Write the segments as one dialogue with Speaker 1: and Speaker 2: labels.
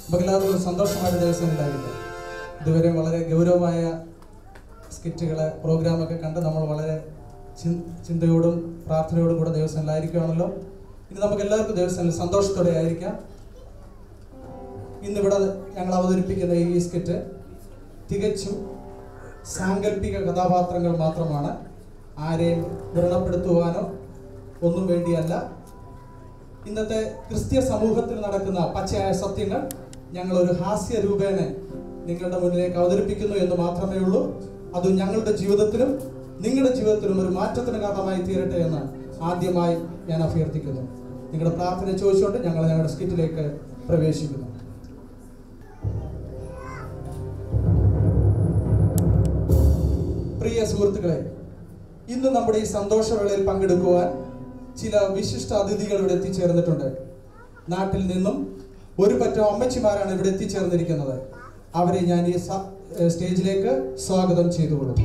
Speaker 1: നമുക്ക് എല്ലാവർക്കും ഒരു സന്തോഷമായ ദിവസം ഉണ്ടായിരിക്കും ഇതുവരെ വളരെ ഗൗരവമായ സ്കിറ്റുകള് പ്രോഗ്രാമൊക്കെ കണ്ട് നമ്മൾ വളരെ ചിൻ- ചിന്തയോടും പ്രാർത്ഥനയോടും കൂടെ ദിവസങ്ങളിലായിരിക്കുകയാണല്ലോ ഇനി നമുക്ക് എല്ലാവർക്കും ദിവസങ്ങളിൽ സന്തോഷത്തോടെ ആയിരിക്കാം ഇന്നിവിടെ ഞങ്ങൾ അവതരിപ്പിക്കുന്ന ഈ സ്കിറ്റ് തികച്ചും സാങ്കല്പിക കഥാപാത്രങ്ങൾ മാത്രമാണ് ആരെയും വ്രണപ്പെടുത്തുവാനോ ഒന്നും വേണ്ടിയല്ല ഇന്നത്തെ ക്രിസ്ത്യ സമൂഹത്തിൽ നടക്കുന്ന പച്ചയായ സത്യങ്ങൾ ഞങ്ങൾ ഒരു ഹാസ്യ രൂപേണ നിങ്ങളുടെ മുന്നിലേക്ക് അവതരിപ്പിക്കുന്നു എന്ന് മാത്രമേ ഉള്ളൂ അത് ഞങ്ങളുടെ ജീവിതത്തിലും നിങ്ങളുടെ ജീവിതത്തിലും ഒരു മാറ്റത്തിന് കാരണമായി തീരട്ടെ എന്ന് ആദ്യമായി ഞാൻ അഭ്യർത്ഥിക്കുന്നു നിങ്ങളുടെ പ്രാർത്ഥന ചോദിച്ചുകൊണ്ട് ഞങ്ങൾ ഞങ്ങളുടെ സ്കിറ്റിലേക്ക് പ്രവേശിക്കുന്നു പ്രിയ സുഹൃത്തുക്കളെ ഇന്ന് നമ്മുടെ ഈ സന്തോഷവേളയിൽ പങ്കെടുക്കുവാൻ ചില വിശിഷ്ട അതിഥികൾ ഇവിടെ എത്തിച്ചേർന്നിട്ടുണ്ട് നാട്ടിൽ നിന്നും ഒരു പറ്റം അമ്മച്ചിമാരാണ് ഇവിടെ എത്തിച്ചേർന്നിരിക്കുന്നത് അവരെ ഞാൻ ഈ സ- ഏഹ് സ്റ്റേജിലേക്ക് സ്വാഗതം ചെയ്തുകൊള്ളും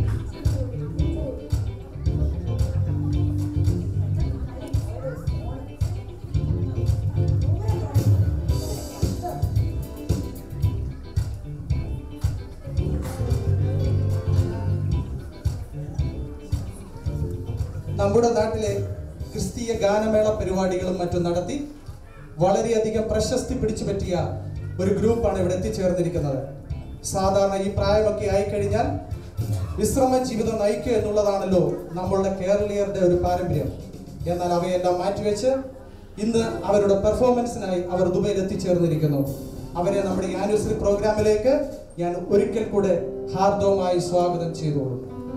Speaker 1: നമ്മുടെ നാട്ടിലെ ക്രിസ്തീയ ഗാനമേള പരിപാടികളും മറ്റും നടത്തി വളരെയധികം പ്രശസ്തി പിടിച്ചു പറ്റിയ ഒരു ഗ്രൂപ്പാണ് ഇവിടെ എത്തിച്ചേർന്നിരിക്കുന്നത് സാധാരണ ഈ പ്രായമൊക്കെ ആയിക്കഴിഞ്ഞാൽ വിശ്രമ ജീവിതം നയിക്കുക എന്നുള്ളതാണല്ലോ നമ്മളുടെ കേരളീയരുടെ ഒരു പാരമ്പര്യം എന്നാൽ അവയെല്ലാം മാറ്റിവെച്ച് ഇന്ന് അവരുടെ പെർഫോമൻസിനായി അവർ ദുബൈയിൽ എത്തിച്ചേർന്നിരിക്കുന്നു അവരെ നമ്മുടെ ഈ ആനിവേഴ്സറി പ്രോഗ്രാമിലേക്ക് ഞാൻ ഒരിക്കൽ കൂടെ ഹാർദവമായി സ്വാഗതം ചെയ്തോളൂ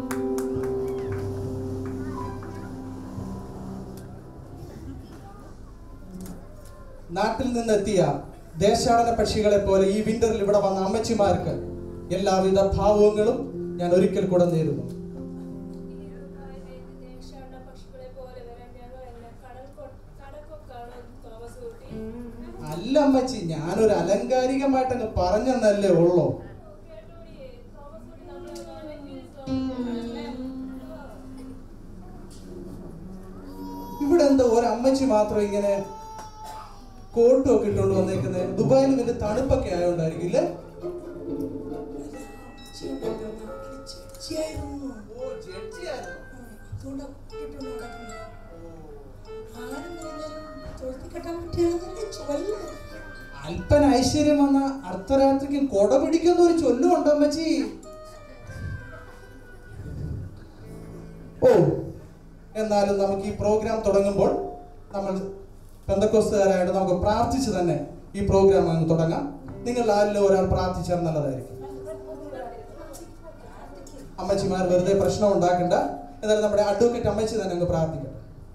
Speaker 1: നാട്ടിൽ നിന്നെത്തിയ ദേശാടന പക്ഷികളെ പോലെ ഈ വിന്ററിൽ ഇവിടെ വന്ന അമ്മച്ചിമാർക്ക് എല്ലാവിധ ഭാവങ്ങളും ഞാൻ ഒരിക്കൽ കൂടെ നേരുന്നു
Speaker 2: പക്ഷികളെ പോലെ വരാൻ ഞങ്ങൾ എന്നെ കടൽ കടക്കൊക്കാണ് തോമസ് കുട്ടി
Speaker 1: അല്ല അമ്മച്ചി ഞാനൊരു അലങ്കാരികമായിട്ടങ്ങ് പറഞ്ഞെന്നല്ലേ ഉള്ളൂ
Speaker 2: കേട്ടോടിയേ തോമസ് കുട്ടി നമ്മളെ കാണാൻ
Speaker 1: ഇവിടെ എന്താ ഒരു അമ്മച്ചി മാത്രം ഇങ്ങനെ കോട്ടും ഒക്കെ ഇട്ടുകൊണ്ട് വന്നേക്കുന്നത് ദുബായിൽ വലിയ തണുപ്പൊക്കെ ആയതുകൊണ്ടായിരിക്കില്ലേ
Speaker 3: ചേച്ചിയായിരുന്നു
Speaker 1: ഓ ജഡ്ജിയായിരുന്നു
Speaker 3: അതുകൊണ്ട് ഇട്ടിട്ട് നടക്കുന്നത് ആരും കഴിഞ്ഞാലും തൊഴുത്തി കെട്ടാൻ പറ്റിയാണെന്നെ ചൊല്ല
Speaker 1: അല്പന ഐശ്വര്യം വന്ന അർദ്ധരാത്രിക്ക് കൊട പിടിക്കുന്ന ഒരു ചൊല്ലുണ്ടോ അമ്മച്ചി ഓ എന്നാലും നമുക്ക് ഈ പ്രോഗ്രാം തുടങ്ങുമ്പോൾ നമ്മൾ പെന്തക്കോസ്തുകാരായിട്ട് നമുക്ക് പ്രാർത്ഥിച്ച് തന്നെ ഈ പ്രോഗ്രാം അങ്ങ് തുടങ്ങാം നിങ്ങൾ ആരിലും ഒരാൾ പ്രാർത്ഥിച്ചാൽ നല്ലതായിരിക്കും അമ്മച്ചിമാർ വെറുതെ പ്രശ്നം ഉണ്ടാക്കണ്ട എന്നാലും നമ്മുടെ അഡ്വക്കേറ്റ് അമ്മച്ചി തന്നെ അങ്ങ് പ്രാർത്ഥിക്കട്ടെ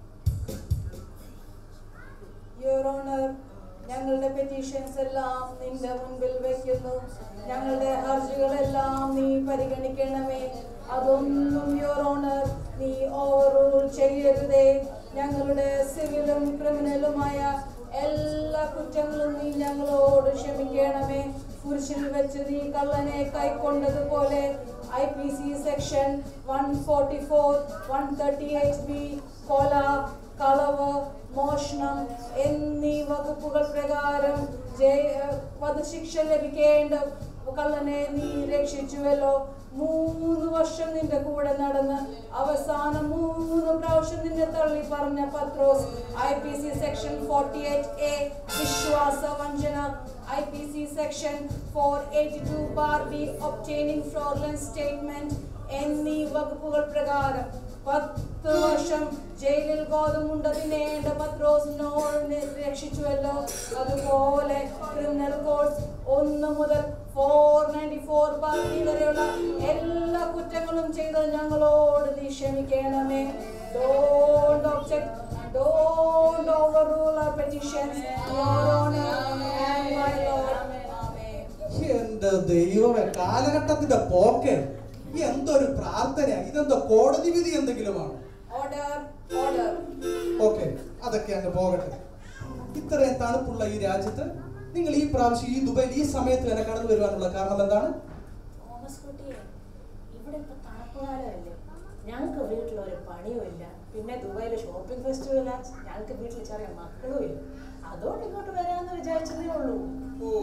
Speaker 4: യുവർ ഓണർ ഞങ്ങളുടെ പെറ്റീഷൻസ് എല്ലാം നിന്റെ മുൻപിൽ വെക്കുന്നു ഞങ്ങളുടെ ഹർജികളെല്ലാം നീ പരിഗണിക്കണമേ അതൊന്നും യുവർ ഓണർ നീ ഓവർ റൂൾ ചെയ്യരുതേ ഞങ്ങളുടെ സിവിലും ക്രിമിനലുമായ എല്ലാ കുറ്റങ്ങളും നീ ഞങ്ങളോട് ക്ഷമിക്കണമേ കുരിശിൽ വെച്ച് നീ കള്ളനെ കൈക്കൊണ്ടതുപോലെ I P C section one forty four one thirty eight B കൊല കളവ് മോഷണം എന്നീ വകുപ്പുകൾ പ്രകാരം ജയ വധശിക്ഷ ലഭിക്കേണ്ട കള്ളനെ നീ രക്ഷിച്ചുവല്ലോ മൂന്ന് വർഷം നിന്റെ കൂടെ നടന്ന് അവസാനം മൂന്ന് പ്രാവശ്യം നിന്നെ തള്ളി പറഞ്ഞ പത്രോസ് I P C section forty eight A വിശ്വാസ വഞ്ചന I P C section four eighty two bar B obtaining fraudulence statement എന്നീ വകുപ്പുകൾ പ്രകാരം പത്ത് വർഷം ജയിലിൽ ഗോതമുണ്ടതിനേണ്ട പത്രോസിനോട് രക്ഷിച്ചുവല്ലോ അതുപോലെ ക്രിമിനൽ കോഡ്സ് ഒന്ന് മുതൽ ഫോർ നയൻറ്റി ഫോർ ബാക്കി വരെയുള്ള എല്ലാ കുറ്റങ്ങളും ചെയ്ത് ഞങ്ങളോട് നീ ക്ഷമിക്കണമേ don't object don't overrule our petitions your honor and my lord amen
Speaker 1: എന്റെ ദൈവമേ കാലഘട്ടത്തിന്റെ പോക്കെ എന്തൊരു പ്രാർത്ഥന ഇതെന്തോ കോടതി വിധി എന്തെങ്കിലുമാണ്
Speaker 4: order order
Speaker 1: ഓക്കെ അതൊക്കെ അങ്ങ് പോകട്ടെ ഇത്രയും തണുപ്പുള്ള ഈ രാജ്യത്ത് നിങ്ങൾ ഈ പ്രാവശ്യം ഈ ദുബൈയിൽ ഈ സമയത്ത് തന്നെ കടന്നു വരുവാനുള്ള കാരണം എന്താണ്
Speaker 5: തോമസ് കുട്ടിയെ ഇവിടെ ഇപ്പൊ തണുപ്പ് കാലമല്ലേ ഞങ്ങൾക്ക് വീട്ടിലൊരു പണിയും ഇല്ല പിന്നെ ദുബായിലെ ഷോപ്പിംഗ് ഫെസ്റ്റിവലാ ഞങ്ങൾക്ക് വീട്ടിൽ ചെറിയ മക്കളും ഇല്ല അതുകൊണ്ട് ഇങ്ങോട്ട് വരാമെന്ന് വിചാരിച്ചതേ ഉള്ളൂ
Speaker 1: ഓ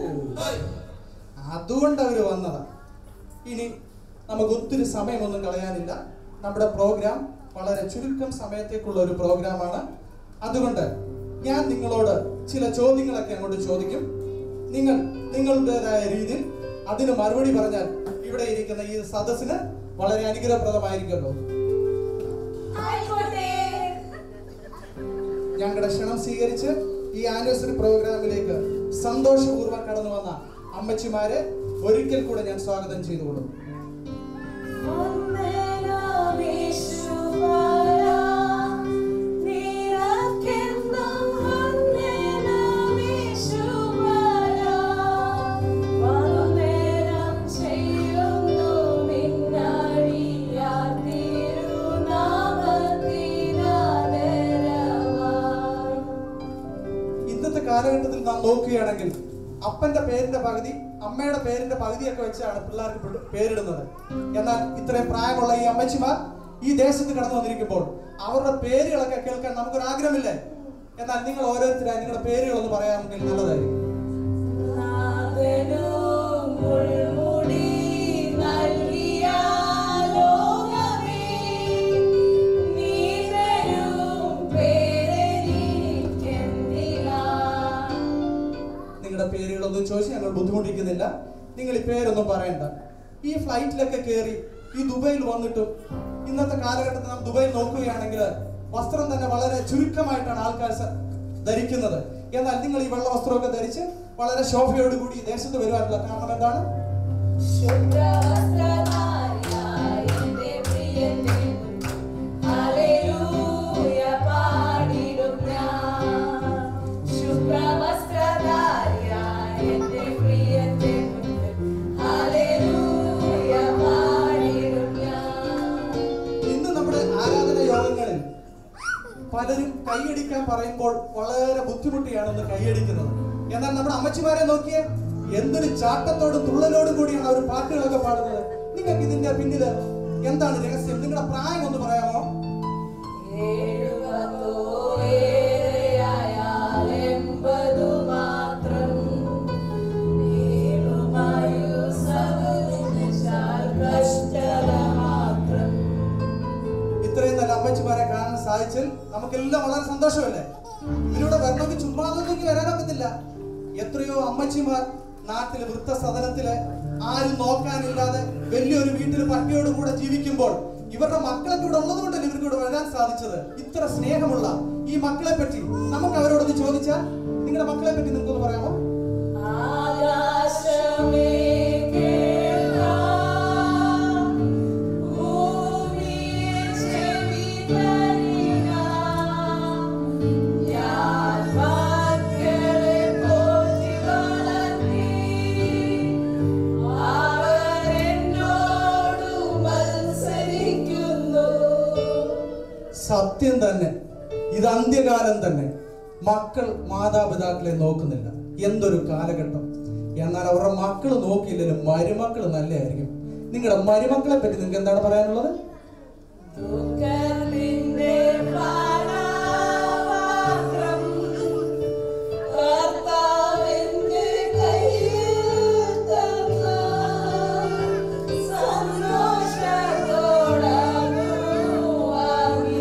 Speaker 1: അതുകൊണ്ട് അവർ വന്നതാ ഇനി നമുക്ക് ഒത്തിരി സമയമൊന്നും കളയാനില്ല നമ്മുടെ പ്രോഗ്രാം വളരെ ചുരുക്കം സമയത്തേക്കുള്ള ഒരു പ്രോഗ്രാമാണ് അതുകൊണ്ട് ഞാൻ നിങ്ങളോട് ചില ചോദ്യങ്ങളൊക്കെ അങ്ങോട്ട് ചോദിക്കും നിങ്ങൾ നിങ്ങളുടേതായ രീതിയിൽ അതിന് മറുപടി പറഞ്ഞാൽ ഇവിടെ ഇരിക്കുന്ന ഈ സദസ്സിന് വളരെ അനുഗ്രഹപ്രദമായിരിക്കുമല്ലോ
Speaker 2: ആയിക്കോട്ടെ
Speaker 1: ഞങ്ങളുടെ ക്ഷണം സ്വീകരിച്ച് ഈ ആനിവേഴ്സറി പ്രോഗ്രാമിലേക്ക് സന്തോഷപൂർവ്വം കടന്നു വന്ന അമ്മച്ചിമാരെ ഒരിക്കൽ കൂടെ ഞാൻ സ്വാഗതം ചെയ്തുകൊള്ളും ഇന്നത്തെ കാലഘട്ടത്തിൽ നാം നോക്കുകയാണെങ്കിൽ അപ്പന്റെ പേരിന്റെ പകുതി അമ്മയുടെ പേരിന്റെ പകുതിയൊക്കെ വെച്ചാണ് പിള്ളേർക്ക് പിള്ള- പേരിടുന്നത് എന്നാൽ ഇത്രയും പ്രായമുള്ള ഈ അമ്മച്ചിമാർ ഈ ദേശത്ത് കടന്നു വന്നിരിക്കുമ്പോൾ അവരുടെ പേരുകളൊക്കെ കേൾക്കാൻ നമുക്കൊരു ആഗ്രഹമില്ലേ എന്നാൽ നിങ്ങൾ ഓരോരുത്തരായി നിങ്ങളുടെ പേരുകളൊന്ന് പറയാമെങ്കിൽ നല്ലതായിരിക്കും നിങ്ങളുടെ പേരുകളൊന്നും ചോദിച്ച് ഞങ്ങൾ ബുദ്ധിമുട്ടിക്കുന്നില്ല നിങ്ങൾ ഈ പേരൊന്നും പറയണ്ട ഈ ഫ്ലൈറ്റിലൊക്കെ കയറി ഈ ദുബൈയിൽ വന്നിട്ടും ഇന്നത്തെ കാലഘട്ടത്തിൽ നാം ദുബൈയിൽ നോക്കുകയാണെങ്കിൽ വസ്ത്രം തന്നെ വളരെ ചുരുക്കമായിട്ടാണ് ആൾക്കാർ സ- ധരിക്കുന്നത് എന്നാൽ നിങ്ങൾ ഈ വെള്ള വസ്ത്രമൊക്കെ ധരിച്ച് വളരെ ശോഭയോടുകൂടി ഈ ദേശത്ത് വരുവാനുള്ള കാരണം എന്താണ് ഇന്ന് നമ്മുടെ ആരാധന യോഗങ്ങളിൽ പലരും കൈയടിക്കാൻ പറയുമ്പോൾ വളരെ ബുദ്ധിമുട്ടിയാണെന്ന് കൈയടിക്കുന്നത് എന്നാൽ നമ്മുടെ അമ്മച്ചിമാരെ നോക്കിയേ എന്തൊരു ചാട്ടത്തോടും തുള്ളലോടും കൂടിയാണ് അവർ പാട്ടുകളൊക്കെ പാടുന്നത് നിങ്ങൾക്ക് ഇതിന്റെ പിന്നില് എന്താണ് രഹസ്യം നിങ്ങളുടെ പ്രായം ഒന്ന് പറയാമോ ഇത്രയും നല്ല അമ്മച്ചിമാരെ കാണാൻ സാധിച്ചാൽ നമുക്കെല്ലാം വളരെ സന്തോഷമല്ലേ ഇവരിവിടെ വരണമെങ്കിൽ ചുമ്മാതൊന്നും വരാനൊക്കത്തില്ല എത്രയോ അമ്മച്ചിമാർ നാട്ടിലെ വൃദ്ധസദനത്തിലെ ആരും നോക്കാനില്ലാതെ വലിയൊരു വീട്ടിൽ പട്ടിയോട് കൂടെ ജീവിക്കുമ്പോൾ ഇവരുടെ മക്കളൊക്കെ ഇവിടെ ഉള്ളത് കൊണ്ടല്ലേ ഇവർക്ക് ഇവിടെ വരാൻ സാധിച്ചത് ഇത്ര സ്നേഹമുള്ള ഈ മക്കളെ പറ്റി നമുക്ക് അവരോടൊന്ന് ചോദിച്ചാൽ നിങ്ങളുടെ മക്കളെ പറ്റി നിങ്ങൾക്കൊന്ന് പറയാമോ
Speaker 2: ആകാശമേ കേൾക്കാം ഭൂമിയെ ചെവി തരിക ഞാൻ മക്കളെ പോറ്റി വളർത്തി അവർ എന്നോടു മത്സരിക്കുന്നു
Speaker 1: സത്യം തന്നെ ഇത് അന്ത്യകാലം തന്നെ മക്കൾ മാതാപിതാക്കളെ നോക്കുന്നില്ല എന്തൊരു കാലഘട്ടം എന്നാൽ അവരുടെ മക്കൾ നോക്കിയില്ലെങ്കിലും മരുമക്കൾ നല്ലതായിരിക്കും നിങ്ങളുടെ മരുമക്കളെ പറ്റി നിങ്ങൾക്ക് എന്താണ് പറയാനുള്ളത്
Speaker 2: ദുഃഖത്തിന്റെ പാനപാത്രം കർത്താവിന്റെ കയ്യിൽ തന്ന സന്തോഷത്തോടു വാങ്ങി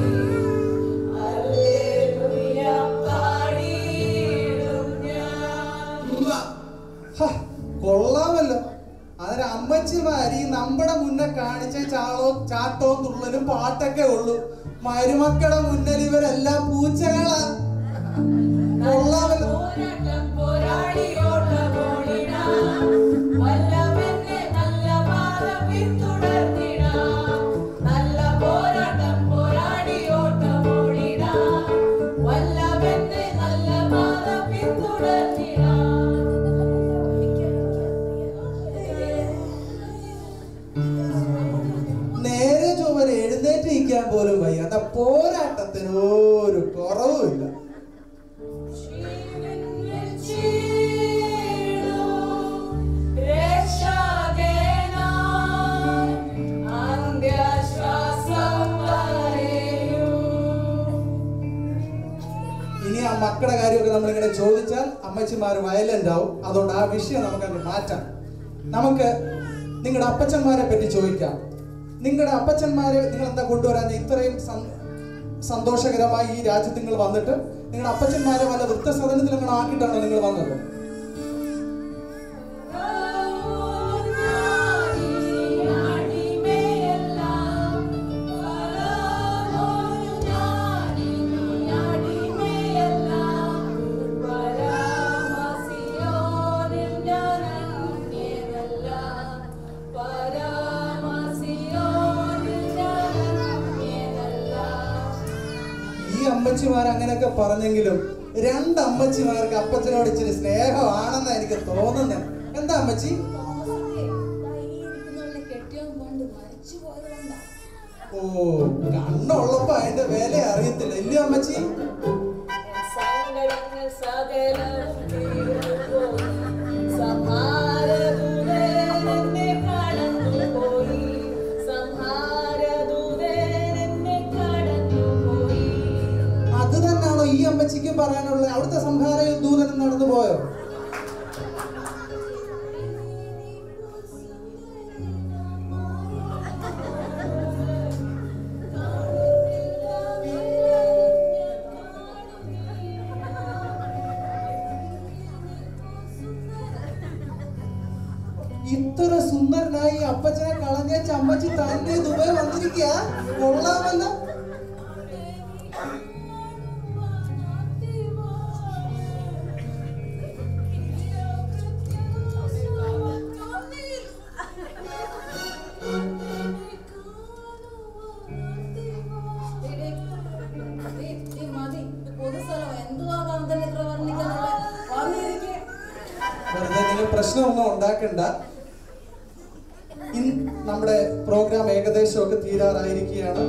Speaker 2: ഹല്ലേലൂയ പാടിയിടും ഞാൻ
Speaker 1: ഹ, കൊള്ളാമല്ലോ അതിന് അമ്മച്ചിമാര് ഈ നമ്മുടെ മുന്നേ കാണിച്ച ചാളവും ചാട്ടവും തുള്ളലും പാട്ടൊക്കെ ഉള്ളൂ മരുമക്കളുടെ മുന്നിൽ ഇവരെല്ലാം പൂച്ചകളാ കൊള്ളാമല്ലോ
Speaker 2: പോരാട്ടം പോരാടിയോട്ടമോടിടാം. വല്ലവന്റെ നല്ല പാത പിന്തുടർന്നിടാം. നല്ല പോരാട്ടം പോരാടിയോട്ടമോടിടാം. വല്ലവന്റെ നല്ല പാത പിന്തുടർന്നിടാം.
Speaker 1: നേരെ ചുമര് എഴുന്നേറ്റ് നിൽക്കാൻ പോലും വയ്യ അതാ പോരാട്ടത്തിന് ഒരു കുറവുമില്ല
Speaker 2: ജീവൻ വെച്ചിടും രക്ഷകനായി അന്ത്യശ്വാസം വരെയും
Speaker 1: ഇനി ആ മക്കളുടെ കാര്യമൊക്കെ ചോദ്യങ്ങളൊക്കെ നമ്മളിങ്ങനെ ചോദിച്ചാൽ അമ്മച്ചിമാർ വയലന്റ് ആവും അതുകൊണ്ട് ആ വിഷയം നമുക്കങ്ങ് മാറ്റാം നമുക്ക് നിങ്ങളുടെ അപ്പച്ചന്മാരെ പറ്റി ചോദിക്കാം നിങ്ങളുടെ അപ്പച്ചന്മാരെ നിങ്ങൾ എന്താ കൊണ്ടുവരാൻ ഇത്രയും സം- സന്തോഷകരമായി ഈ രാജ്യത്ത് നിങ്ങൾ വന്നിട്ട് നിങ്ങളുടെ അപ്പച്ചന്മാരെ വല്ല വൃത്തസദനത്തിൽ നിങ്ങൾ ആക്കിയിട്ടാണ് നിങ്ങൾ വന്നത് ഈ അമ്മച്ചിമാർ അങ്ങനെയൊക്കെ പറഞ്ഞെങ്കിലും രണ്ട് അമ്മച്ചിമാർക്ക് അപ്പച്ചനോട് ഇച്ചിരി സ്നേഹമാണെന്ന് എനിക്ക് തോന്നുന്നത് എന്താ അമ്മച്ചി
Speaker 3: കെട്ടിയോൻ കൊണ്ട് മരിച്ചു പോയതുകൊണ്ടാ
Speaker 1: ഓ കണ്ണുള്ളപ്പോ അതിന്റെ വില അറിയത്തില്ല ഇല്ലയോ അമ്മച്ചി
Speaker 4: സങ്കടങ്ങൾ സകലവും തീർന്നുപോയി. സംഹാരദൂതൻ എന്നെ കടന്നുപോയി. സംഹാരദൂതൻ എന്നെ കടന്നുപോയി.
Speaker 1: അത് തന്നെയാണോ ഈ അമ്മച്ചിക്കും പറയാനുള്ളത് അവിടുത്തെ സംഹാര ദൂതനം നടന്നു പോയോ ഇത്ര സുന്ദരനായി അപ്പച്ചനെ കളഞ്ഞ ചമ്മച്ചി തന്നെ ദുബായ് വന്നിരിക്കുക കൊള്ളാമല്ലോ
Speaker 3: മതി പൊതുസ്ഥലം എന്തുവാ കാണുന്നത് ഇത്ര വർണ്ണിക്കാനുള്ള വന്നിരിക്കേ
Speaker 1: വെറുതെ നിങ്ങൾ പ്രശ്നമൊന്നും ഉണ്ടാക്കണ്ട ഇന്ന് നമ്മുടെ പ്രോഗ്രാം ഏകദേശമൊക്കെ തീരാറായിരിക്കുകയാണ്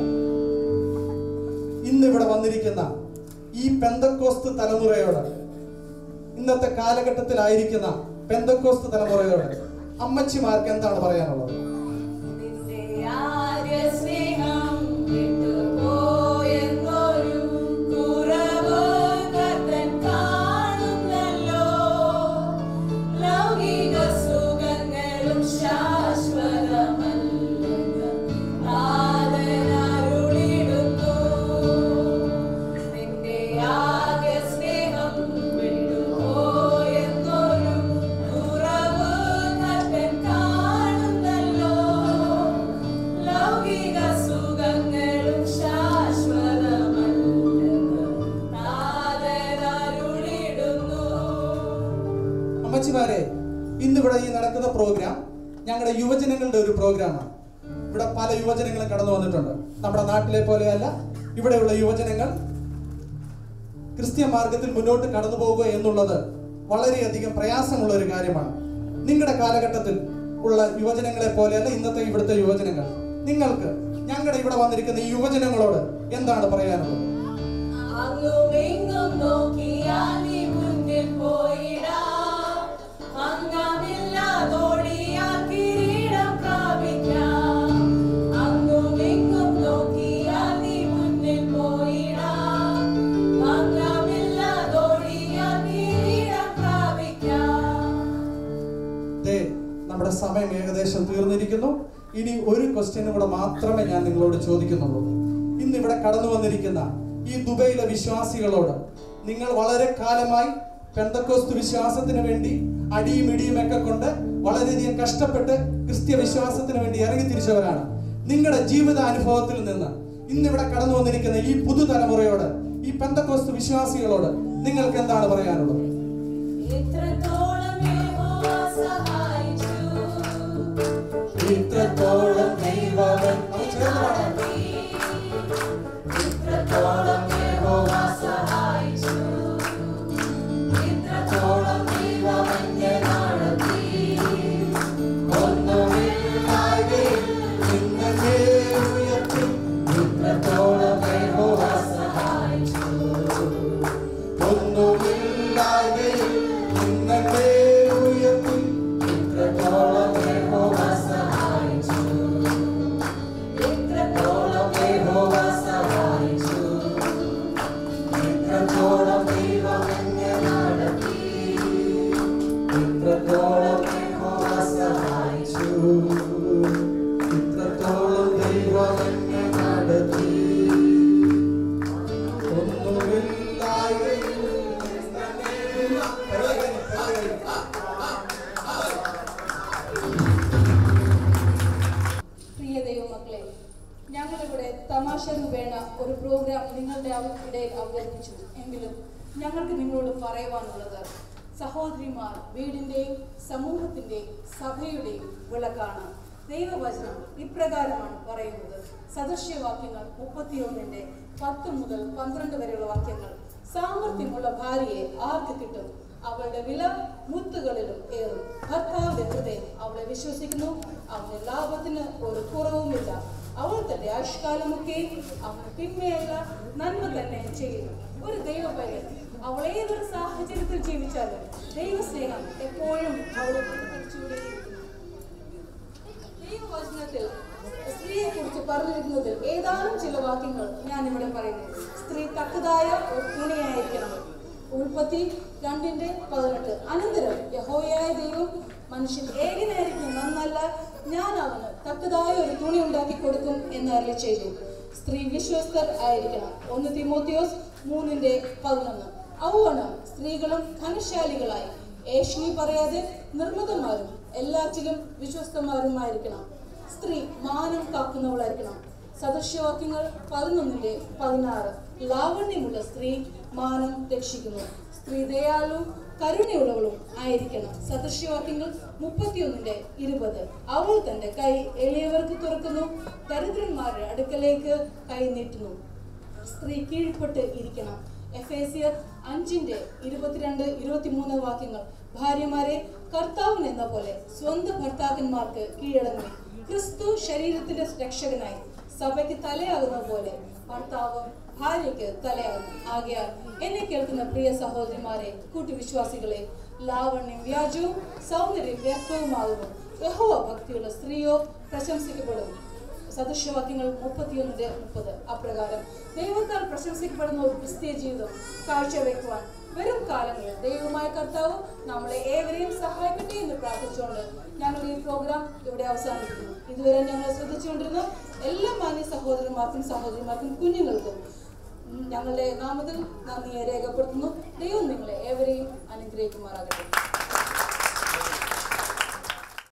Speaker 1: ഇന്ന് ഇവിടെ വന്നിരിക്കുന്ന ഈ പെന്തക്കോസ്ത് തലമുറയോട് ഇന്നത്തെ കാലഘട്ടത്തിലായിരിക്കുന്ന പെന്തക്കോസ്ത് തലമുറയോട് അമ്മച്ചിമാർക്ക് എന്താണ് പറയാനുള്ളത്
Speaker 4: നിന്റെ ആര്യസ്നേഹം വിട്ടുപോയെന്നൊരു കുറവ് കർത്തൻ കാണുന്നല്ലോ. ലൗകിക സുഖങ്ങളും ശാശ്വതമല്ലെന്ന് നാഥനരുളിടുന്നു. നിന്റെ ആകെ സ്നേഹം വിട്ടുപോയെന്നൊരു കുറവ് കർത്തൻ കാണുന്നല്ലോ. ലൗകിക സുഖങ്ങളും ശാശ്വതമല്ലെന്ന് നാഥനരുളിടുന്നു.
Speaker 1: അമ്മച്ചിമാരെ ഇന്നിവിടെ ഈ നടക്കുന്ന പ്രോഗ്രാം ഞങ്ങളുടെ യുവജനങ്ങളുടെ ഒരു പ്രോഗ്രാമാണ് ഇവിടെ പല യുവജനങ്ങളും കടന്നു വന്നിട്ടുണ്ട് നമ്മുടെ നാട്ടിലെ പോലെയല്ല ഇവിടെയുള്ള യുവജനങ്ങൾ ക്രിസ്ത്യ മാർഗത്തിൽ മുന്നോട്ട് കടന്നു പോകുക എന്നുള്ളത് വളരെയധികം പ്രയാസമുള്ള ഒരു കാര്യമാണ് നിങ്ങളുടെ കാലഘട്ടത്തിൽ ഉള്ള യുവജനങ്ങളെ പോലെയല്ല ഇന്നത്തെ ഇവിടുത്തെ യുവജനങ്ങൾ നിങ്ങൾക്ക് ഞങ്ങളുടെ ഇവിടെ വന്നിരിക്കുന്ന ഈ യുവജനങ്ങളോട് എന്താണ് പറയാനുള്ളത്
Speaker 4: അങ്ങും ഇങ്ങും നോക്കിയാൽ നീ മുന്നിൽ പോയിടാം. അംഗമില്ലാതോടിയാൽ കിരീടം പ്രാപിക്കാം. അങ്ങും ഇങ്ങും നോക്കിയാൽ നീ മുന്നിൽ പോയിടാം. അംഗമില്ലാതോടിയാൽ കിരീടം പ്രാപിക്കാം.
Speaker 1: ദേ നമ്മുടെ സമയം ഏകദേശം തീർന്നിരിക്കുന്നു ഇനി ഒരു ക്വസ്റ്റ്യനും കൂടെ മാത്രമേ ഞാൻ നിങ്ങളോട് ചോദിക്കുന്നുള്ളൂ ഇന്ന് ഇവിടെ കടന്നു വന്നിരിക്കുന്ന ഈ ദുബൈയിലെ വിശ്വാസികളോട് നിങ്ങൾ വളരെ കാലമായി പെന്തക്കോസ്തു വിശ്വാസത്തിന് വേണ്ടി അടിയും ഇടിയും ഒക്കെ കൊണ്ട് വളരെയധികം കഷ്ടപ്പെട്ട് ക്രിസ്ത്യ വിശ്വാസത്തിന് വേണ്ടി ഇറങ്ങി തിരിച്ചവരാണ് നിങ്ങളുടെ ജീവിതാനുഭവത്തിൽ നിന്ന് ഇന്നിവിടെ കടന്നു വന്നിരിക്കുന്ന ഈ പുതുതലമുറയോട് ഈ പെന്തക്കോസ്തു വിശ്വാസികളോട് നിങ്ങൾക്ക് എന്താണ് പറയാനുള്ളത്
Speaker 4: ഇത്രത്തോളം യഹോവ സഹായിച്ചു.
Speaker 1: ഇത്രത്തോളം ദൈവമൻ
Speaker 4: ഇത്രത്തോളം യഹോവ സഹായിച്ചു. ഇത്രത്തോളം ദൈവം എന്നെ നടത്തി. ഇത്രത്തോളം യഹോവ സഹായിച്ചു. ഇത്രത്തോളം യഹോവ സഹായിച്ചു. ഇത്രത്തോളം യഹോവ സഹായിച്ചു. ഇത്രത്തോളം ദൈവം എന്നെ
Speaker 3: അവ- ഇടയിൽ അവതരിപ്പിച്ചു എങ്കിലും ഞങ്ങൾക്ക് നിങ്ങളോട് പറയുവാനുള്ളത് സഹോദരിമാർ വീടിൻ്റെയും സമൂഹത്തിൻ്റെയും സഭയുടെയും വിളക്കാണ് ദൈവവചനം ഇപ്രകാരമാണ് പറയുന്നത് സദൃശ്യവാക്യങ്ങൾ മുപ്പത്തിയൊന്നിന്റെ പത്ത് മുതൽ പന്ത്രണ്ട് വരെയുള്ള വാക്യങ്ങൾ സാമർഥ്യമുള്ള ഭാര്യയെ ആർക്ക് കിട്ടും അവളുടെ വില മുത്തുകളിലും ഏറും ഭർത്താവിന്റെ ഹൃദയം അവളെ വിശ്വസിക്കുന്നു അവന്റെ ലാഭത്തിന് ഒരു കുറവുമില്ല അവൾ തന്റെ ആയുഷ്കാലമൊക്കെ അവന് തിന്മയല്ല നന്മ തന്നെ ചെയ്യുന്നു ഒരു ദൈവ പൈതൽ അവൾ ഏതൊരു സാഹചര്യത്തിൽ ജീവിച്ചാലും ദൈവസ്നേഹം എപ്പോഴും അവളെ പിടിച്ചുകൊണ്ടേയിരിക്കുന്നു ദൈവവചനത്തിൽ സ്ത്രീയെ കുറിച്ച് പറഞ്ഞിരിക്കുന്നതിൽ ഏതാനും ചില വാക്യങ്ങൾ ഞാൻ ഇവിടെ പറയുന്നു സ്ത്രീ തക്കതായ ഒരു തുണിയായിരിക്കണം ഉൽപ്പത്തി രണ്ടിന്റെ പതിനെട്ട് അനന്തരം യഹോയായ ദൈവം മനുഷ്യൻ ഏകനായിരിക്കും നന്നല്ല ഞാൻ അവന് തക്കതായ ഒരു തുണി ഉണ്ടാക്കി കൊടുക്കും എന്ന് അരളി ചെയ്തു സ്ത്രീ വിശ്വസ്തർ ആയിരിക്കണം ഒന്ന് തിമോത്തിയോസ് മൂന്നിന്റെ പതിനൊന്ന് ഔവണം സ്ത്രീകളും ധനശാലികളായി ഏഷ്ണി പറയാതെ നിർമ്മതമാരും എല്ലാറ്റിലും വിശ്വസ്തമാരുമായിരിക്കണം സ്ത്രീ മാനം കാക്കുന്നവളായിരിക്കണം സദൃശ്യവാക്യങ്ങൾ പതിനൊന്നിന്റെ പതിനാറ് ലാവണ്യമുള്ള സ്ത്രീ മാനം രക്ഷിക്കുന്നു സ്ത്രീ ദയാലും കരുണയുള്ളവളും ആയിരിക്കണം സദൃശ്യവാക്യങ്ങൾ മുപ്പത്തിയൊന്നിന്റെ ഇരുപത് അവൾ തന്റെ കൈ എളിയവർക്ക് തുറക്കുന്നു ദരിദ്രന്മാരുടെ അടുക്കലേക്ക് കൈ നീട്ടുന്നു സ്ത്രീ കീഴ്പ്പെട്ട് ഇരിക്കണം എഫേസിയർ അഞ്ചിന്റെ ഇരുപത്തിരണ്ട് ഇരുപത്തിമൂന്ന് വാക്യങ്ങൾ ഭാര്യമാരെ കർത്താവിന് എന്ന പോലെ സ്വന്തം ഭർത്താക്കന്മാർക്ക് കീഴടങ്ങി ക്രിസ്തു ശരീരത്തിന്റെ രക്ഷകനായി സഭയ്ക്ക് തലയാകുന്ന പോലെ ഭർത്താവ് ഭാര്യയ്ക്ക് തലയാകുന്നു ആകയാൽ എന്നെ കേൾക്കുന്ന പ്രിയ സഹോദരിമാരെ കൂട്ടുവിശ്വാസികളെ ലാവണ്യം വ്യാജവും സൗന്ദര്യം വ്യക്തവുമാകുന്നു യഹോവ ഭക്തിയുള്ള സ്ത്രീയോ പ്രശംസിക്കപ്പെടും സദൃശ്യവാക്യങ്ങൾ മുപ്പത്തിയൊന്നിന്റെ മുപ്പത് അപ്രകാരം ദൈവത്താൽ പ്രശംസിക്കപ്പെടുന്ന ഒരു ക്രിസ്തീയ ജീവിതം കാഴ്ചവെക്കുവാൻ വരും കാലങ്ങളിൽ ദൈവമായ കർത്താവ് നമ്മളെ ഏവരെയും സഹായിക്കട്ടെ എന്ന് പ്രാർത്ഥിച്ചുകൊണ്ട് ഞങ്ങൾ ഈ പ്രോഗ്രാം ഇവിടെ അവസാനിപ്പിക്കുന്നു ഇതുവരെ ഞങ്ങൾ ശ്രദ്ധിച്ചുകൊണ്ടിരുന്ന എല്ലാ മാന്യ സഹോദരന്മാർക്കും സഹോദരിമാർക്കും കുഞ്ഞുങ്ങൾക്കും ഉം, ഞങ്ങളുടെ നാമത്തിൽ നന്ദിയെ രേഖപ്പെടുത്തുന്നു ദൈവം നിങ്ങളെ ഏവരെയും അനുഗ്രഹിക്കുമാറാകട്ടെ